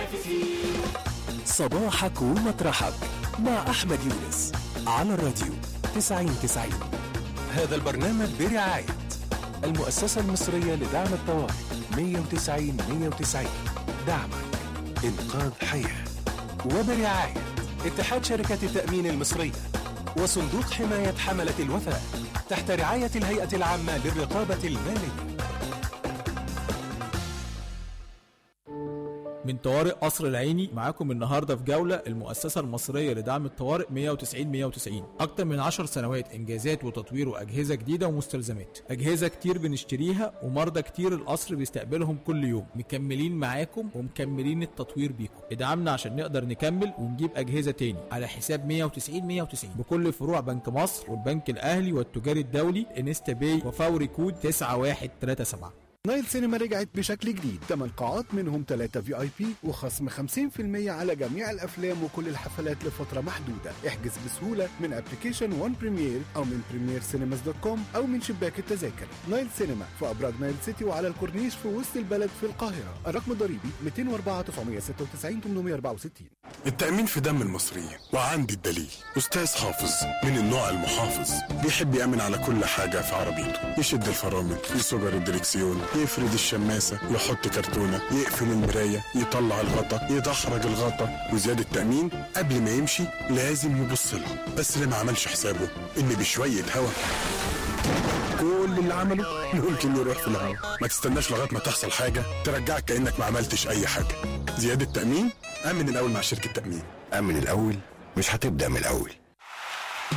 المتنافسين صباحك ومطرحك مع أحمد يونس على الراديو 9090 هذا البرنامج برعاية المؤسسة المصرية لدعم الطوارئ 190 190 دعمك إنقاذ حياة وبرعاية اتحاد شركات التأمين المصرية وصندوق حماية حملة الوفاء تحت رعاية الهيئة العامة للرقابة المالية من طوارئ قصر العيني معاكم النهارده في جوله المؤسسه المصريه لدعم الطوارئ 190 190 اكتر من 10 سنوات انجازات وتطوير واجهزه جديده ومستلزمات اجهزه كتير بنشتريها ومرضى كتير القصر بيستقبلهم كل يوم مكملين معاكم ومكملين التطوير بيكم ادعمنا عشان نقدر نكمل ونجيب اجهزه تاني على حساب 190 190 بكل فروع بنك مصر والبنك الاهلي والتجاري الدولي انستا باي وفوري كود 9137 نايل سينما رجعت بشكل جديد 8 قاعات منهم 3 في اي بي وخصم 50% على جميع الافلام وكل الحفلات لفتره محدوده احجز بسهوله من ابلكيشن وان بريمير او من بريمير سينماز دوت كوم او من شباك التذاكر نايل سينما في ابراج نايل سيتي وعلى الكورنيش في وسط البلد في القاهره الرقم الضريبي 204 996 864 التأمين في دم المصريين وعندي الدليل أستاذ حافظ من النوع المحافظ بيحب يأمن على كل حاجة في عربيته يشد الفرامل يصجر الدركسيون يفرد الشماسة يحط كرتونة يقفل المراية يطلع الغطا يدحرج الغطا وزيادة تأمين قبل ما يمشي لازم يبص لها بس اللي ما عملش حسابه إن بشوية هوا كل اللي عمله ممكن يروح في الهوا ما تستناش لغايه ما تحصل حاجه ترجعك كانك ما عملتش اي حاجه زياده تامين امن الاول مع شركه تامين أمن الأول مش هتبدأ من الأول